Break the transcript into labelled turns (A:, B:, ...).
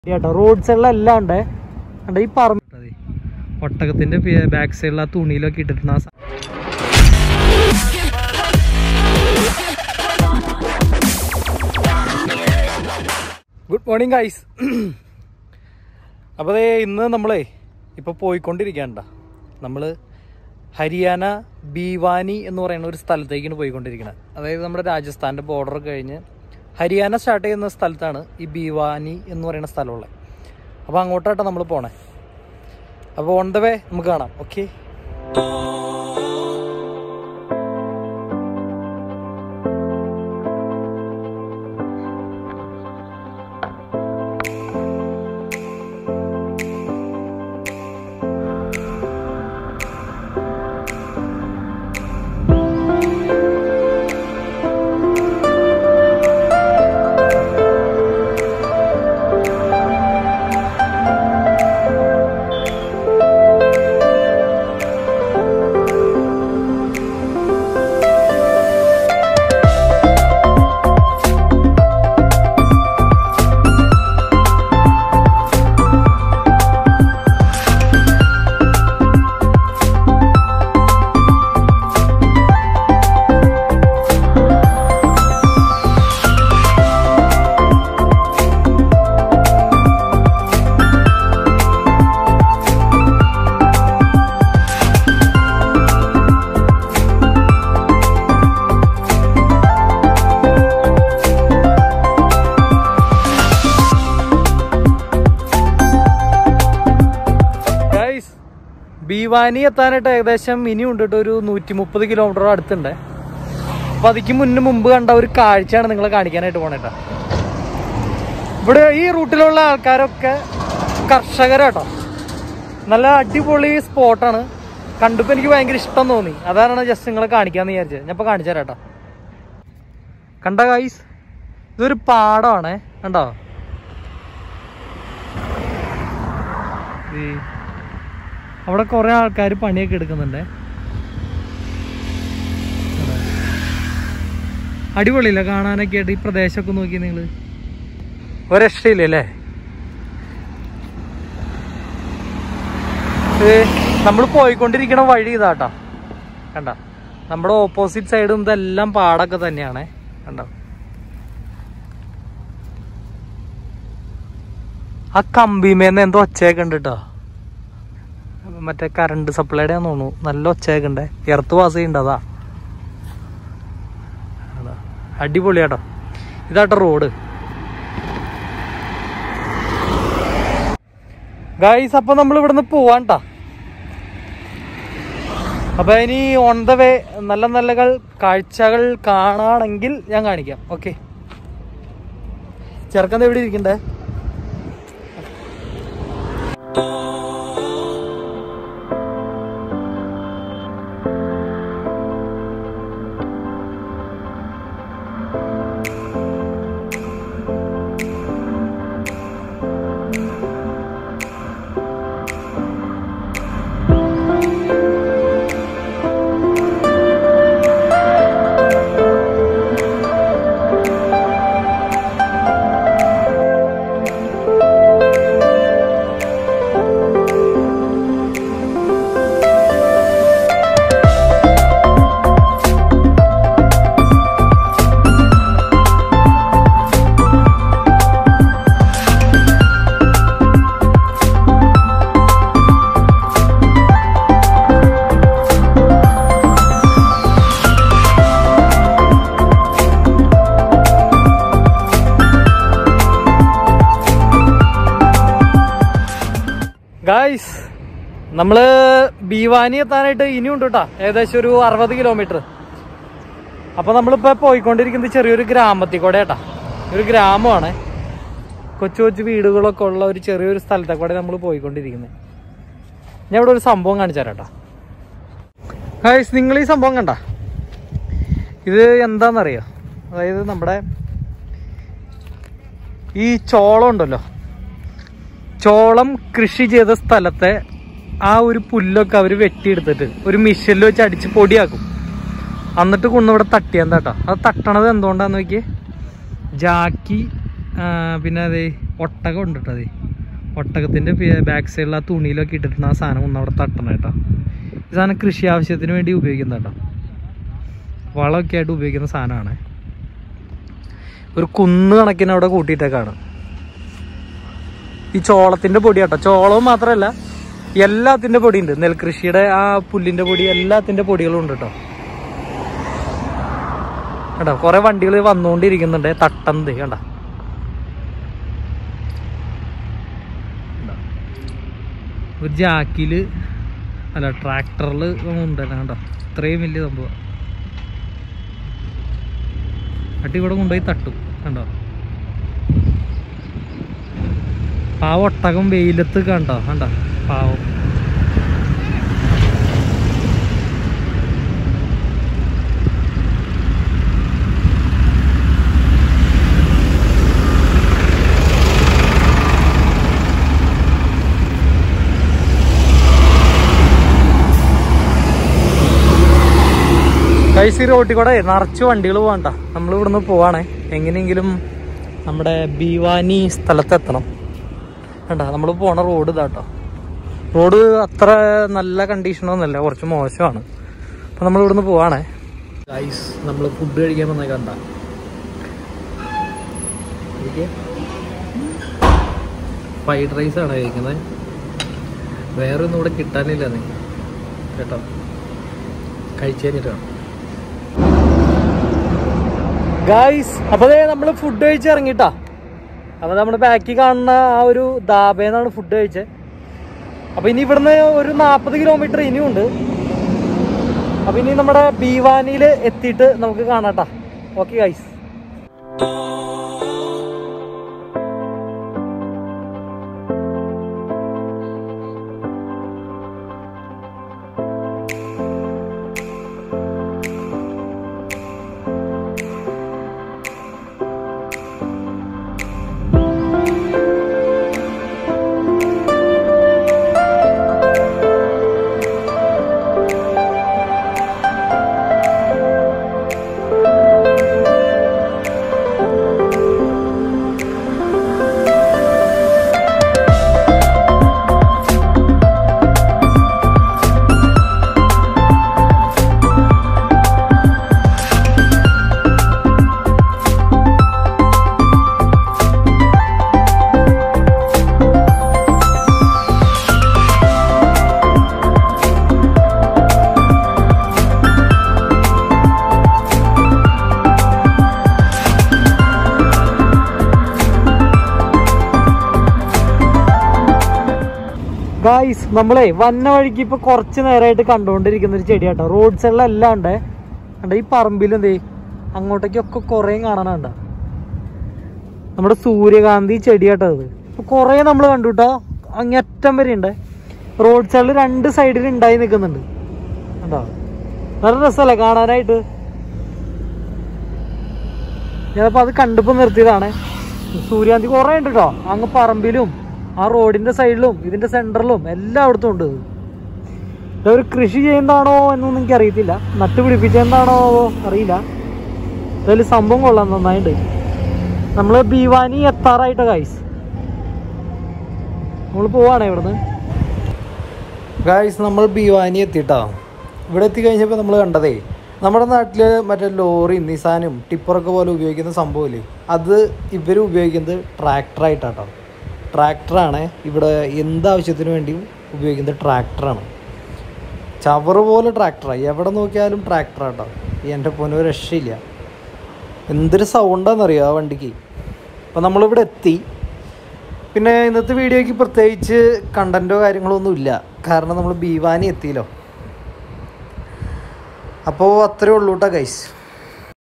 A: കേട്ടോ റോഡ് സൈഡിലെല്ലാം ഉണ്ട് കണ്ടോ ഈ പറമ്പ് ഒട്ടകത്തിന്റെ ബാക്ക് സൈഡിൽ ആ തുണിയിലൊക്കെ ഇട്ടിട്ടുണ്ട് ആ സ- ഗുഡ് മോർണിംഗ് ഗൈസ് അപ്പോൾ ദേ ഇന്ന് നമ്മളേ ഇപ്പോൾ പോയിക്കൊണ്ടിരിക്കണ്ട നമ്മൾ ഹരിയാന ബീവാനി എന്ന് പറയുന്ന ഒരു സ്ഥലത്തേക്കാണ് പോയിക്കൊണ്ടിരിക്കുന്നത് അതായത് നമ്മുടെ രാജസ്ഥാൻ്റെ ബോർഡർ കഴിഞ്ഞ് ഹരിയാന സ്റ്റാർട്ട് ചെയ്യുന്ന സ്ഥലത്താണ് ഈ ബീവാനി എന്ന് പറയുന്ന സ്ഥലമുള്ളത് അപ്പോൾ അങ്ങോട്ടാട്ടോ നമ്മൾ പോണേ അപ്പോൾ ഓൺ ദ വേ നമുക്ക് കാണാം ഓക്കെ ഗൈസ് ബീവാനി എത്താനായിട്ട് ഏകദേശം ഇനി ഉണ്ട് കേട്ടോ ഒരു നൂറ്റി മുപ്പത് കിലോമീറ്റർ അടുത്തുണ്ട് അപ്പൊ അതിക്ക് മുന്നേ മുമ്പ് കണ്ട ഒരു കാഴ്ചയാണ് നിങ്ങളെ കാണിക്കാനായിട്ട് പോണേട്ടാ ഇവിടെ ഈ റൂട്ടിലുള്ള ആൾക്കാരൊക്കെ കർഷകരാട്ടോ നല്ല അടിപൊളി സ്പോട്ടാണ് കണ്ടപ്പോ എനിക്ക് ഭയങ്കര ഇഷ്ടം തോന്നി അതാണ് ജസ്റ്റ് നിങ്ങളെ കാണിക്കാന്ന് വിചാരിച്ചത് ഞാൻ ഇപ്പൊ കാണിച്ചു തരാട്ടോ കണ്ട ഗൈസ് ഇതൊരു പാടമാണേ കണ്ടോ ഈ അവിടെ കുറെ ആൾക്കാർ പണിയൊക്കെ എടുക്കുന്നുണ്ട് അടിപൊളിയില്ല കാണാനൊക്കെ ആയിട്ട് ഈ പ്രദേശമൊക്കെ നോക്കി നിങ്ങൾ ഒരു രക്ഷയില്ലല്ലേ നമ്മൾ പോയിക്കൊണ്ടിരിക്കണ വഴി ഇതാട്ടാ കണ്ട നമ്മുടെ ഓപ്പോസിറ്റ് സൈഡും ഇതെല്ലാം പാടൊക്കെ തന്നെയാണേ കണ്ടോ ആ കമ്പിമേന്ന് എന്തോ ഒച്ചയൊക്കെ ഉണ്ട് കേട്ടോ മറ്റേ കറണ്ട് സപ്ലൈയുടെ ആണെന്ന് തോന്നുന്നു നല്ല ഒച്ചയൊക്കെ ഉണ്ട് എർത്ത് പാസ് ചെയ്യുന്നുണ്ട് അതാ അതാ. അടിപൊളിയാട്ടോ ഇതാട്ടോ റോഡ് ഗൈസ് അപ്പൊ നമ്മൾ ഇവിടുന്ന് പോവാണ്ടാ അപ്പൊ ഇനി ഓൺ ദ വേ നല്ല നല്ല കാഴ്ചകൾ കാണാണെങ്കിൽ ഞാൻ കാണിക്കാം ഓക്കെ ചെറുക്കൻ എവിടെ ഇരിക്കണ്ടേ ഗായ്സ് നമ്മള് ബീവാനി എത്താനായിട്ട് ഇനിയുണ്ട് കേട്ടോ ഏകദേശം ഒരു അറുപത് കിലോമീറ്റർ അപ്പൊ നമ്മളിപ്പോ പോയിക്കൊണ്ടിരിക്കുന്നത് ചെറിയൊരു ഗ്രാമത്തിൽ കൂടെ ഏട്ടാ ഒരു ഗ്രാമമാണ് കൊച്ചു കൊച്ചു വീടുകളൊക്കെ ഉള്ള ഒരു ചെറിയൊരു സ്ഥലത്തെ കൂടെ നമ്മൾ പോയിക്കൊണ്ടിരിക്കുന്നത് ഞാൻ ഇവിടെ ഒരു സംഭവം കാണിച്ചു തരാം കേട്ടോ ഗായ്സ് നിങ്ങൾ ഈ സംഭവം കണ്ട ഇത് എന്താണെന്നറിയോ അതായത് നമ്മുടെ ഈ ചോളം ഉണ്ടല്ലോ ചോളം കൃഷി ചെയ്ത സ്ഥലത്തെ ആ ഒരു പുല്ലൊക്കെ അവർ വെട്ടിയെടുത്തിട്ട് ഒരു മിഷനിൽ വെച്ച് അടിച്ച് പൊടിയാക്കും എന്നിട്ട് കൊണ്ടിവിടെ തട്ടിയാൻ കേട്ടോ അത് തട്ടണത് എന്തുകൊണ്ടാന്ന് നോക്കിയേ ജാക്കി ആ, പിന്നെ അതെ ഒട്ടകം ഉണ്ട് കേട്ടോ അതെ ഒട്ടകത്തിൻ്റെ ബാക്ക് സൈഡിൽ ആ തുണിയിലൊക്കെ ഇട്ടിട്ടുണ്ട് ആ സാധനം ഒന്ന് അവിടെ തട്ടണം കേട്ടോ ഈ സാധനം കൃഷി ആവശ്യത്തിന് വേണ്ടി ഉപയോഗിക്കുന്ന കേട്ടോ വളമൊക്കെ ആയിട്ട് ഉപയോഗിക്കുന്ന സാധനമാണ് ഒരു കുന്ന് കണക്കിന് അവിടെ കൂട്ടിയിട്ടേക്കാണ് ഈ ചോളത്തിൻ്റെ പൊടി കേട്ടോ ചോളവും മാത്രമല്ല എല്ലാത്തിൻ്റെ പൊടി ഉണ്ട് നെൽകൃഷിയുടെ ആ പുല്ലിൻ്റെ പൊടി എല്ലാത്തിൻ്റെ പൊടികളും ഉണ്ട് കേട്ടോ കേട്ടോ കുറെ വണ്ടികൾ വന്നുകൊണ്ടിരിക്കുന്നുണ്ട് തട്ടന്ത് കണ്ട ഒരു ജാക്കില് അല്ല ട്രാക്ടറിൽ ഉണ്ടല്ലോ കണ്ടോ ഇത്രയും വലിയ സംഭവം അട്ടി ഇവിടെ കൊണ്ടുപോയി തട്ടും കണ്ടോ പാവ ഒട്ടകം വെയിലത്ത് കണ്ടോ കണ്ടോ പാവം കൈസി റോട്ടിൽ കൂടെ നിറച്ച് വണ്ടികൾ പോകണ്ട നമ്മൾ ഇവിടുന്ന് പോവാണേ എങ്ങനെയെങ്കിലും നമ്മുടെ ബീവാനി സ്ഥലത്തെത്തണം കണ്ട നമ്മൾ പോണ റോഡ് ഇതാട്ടോ റോഡ് അത്ര നല്ല കണ്ടീഷനൊന്നുമല്ല കുറച്ച് മോശമാണ് അപ്പം നമ്മൾ ഇവിടുന്ന് പോവാണേ ഗൈസ് നമ്മൾ ഫുഡ് കഴിക്കാൻ വന്നേ കണ്ട ഫ്രൈഡ് റൈസ് ആണ് കഴിക്കുന്നത് വേറെ ഒന്നും ഇവിടെ കിട്ടാനില്ല നീ കേട്ടോ കഴിച്ചു കഴിഞ്ഞിട്ടാണ് ഗായ്സ് അപ്പൊ നമ്മൾ ഫുഡ് കഴിച്ച് ഇറങ്ങിട്ടാ അപ്പൊ നമ്മുടെ ബാക്കിൽ കാണുന്ന ആ ഒരു ദാബേന്നാണ് ഫുഡ് കഴിച്ചത് അപ്പൊ ഇനി ഇവിടുന്ന് ഒരു നാൽപ്പത് കിലോമീറ്റർ ഇനിയും ഉണ്ട് അപ്പൊ ഇനി നമ്മുടെ ബീവാനിയിൽ എത്തിയിട്ട് നമുക്ക് കാണാട്ടാ ഓക്കെ ഗൈസ് ഗായ്സ് നമ്മളെ വന്ന വഴിക്ക് ഇപ്പൊ കുറച്ച് നേരമായിട്ട് കണ്ടുകൊണ്ടിരിക്കുന്ന ഒരു ചെടിയാട്ടോ റോഡ് സൈഡിലെല്ലാം ഉണ്ട് കണ്ട ഈ പറമ്പിലും എന്തേ അങ്ങോട്ടേക്കൊക്കെ കുറേ കാണാനുണ്ട നമ്മുടെ സൂര്യകാന്തി ചെടിയാട്ടോ അത് ഇപ്പൊ കുറേ നമ്മൾ കണ്ടു കേട്ടോ അങ്ങറ്റം വരെ ഉണ്ട് റോഡ് സൈഡിൽ രണ്ട് സൈഡിൽ ഉണ്ടായി നിൽക്കുന്നുണ്ട് കണ്ടോ നല്ല രസമല്ലേ കാണാനായിട്ട് ഞാനപ്പോ അത് കണ്ടപ്പോ നിർത്തിയതാണ് സൂര്യകാന്തി കുറേ ഉണ്ട് കേട്ടോ അങ്ങ് പറമ്പിലും ആ റോഡിന്റെ സൈഡിലും ഇതിന്റെ സെന്ററിലും എല്ലായിടത്തും ഉണ്ട് ഇത്. ഇതൊരു കൃഷി ചെയ്യുന്നതാണോ എന്നൊന്നും എനിക്ക് അറിയത്തില്ല നട്ടുപിടിപ്പിച്ചെന്താണോ അറിയില്ല അതിൽ സംഭവം കൊള്ളാം നന്നായിട്ട് നമ്മള് ബീവാനി എത്താറായിട്ട് ഗൈസ് നമ്മൾ പോവാണേ ഇവിടുന്ന് ഗായ്സ് നമ്മൾ ബീവാനി എത്തിട്ടോ ഇവിടെ എത്തിക്കഴിഞ്ഞപ്പോൾ നമ്മൾ കണ്ടതേ നമ്മുടെ നാട്ടിൽ മറ്റേ ലോറി നിസാനും ടിപ്പറൊക്കെ പോലെ ഉപയോഗിക്കുന്ന സംഭവമില്ലേ അത് ഇവർ ഉപയോഗിക്കുന്നത് ട്രാക്ടറായിട്ടാട്ടോ ട്രാക്ടറാണ് ഇവിടെ എന്താവശ്യത്തിന് വേണ്ടിയും ഉപയോഗിക്കുന്നത് ട്രാക്ടറാണ് ചവറ് പോലെ ട്രാക്ടറാണ് എവിടെ നോക്കിയാലും ട്രാക്ടറാട്ടോ എൻ്റെ പൊന്നു ഒരു രക്ഷയില്ല എന്തൊരു സൗണ്ടാണെന്നറിയോ ആ വണ്ടിക്ക് അപ്പം നമ്മളിവിടെ എത്തി പിന്നെ ഇന്നത്തെ വീഡിയോയ്ക്ക് പ്രത്യേകിച്ച് കണ്ടൻറ്റോ കാര്യങ്ങളോ ഒന്നും ഇല്ല കാരണം നമ്മൾ ബീവാനി എത്തിയല്ലോ അപ്പോൾ അത്രേ ഉള്ളൂ കേട്ടോ ഗൈസ്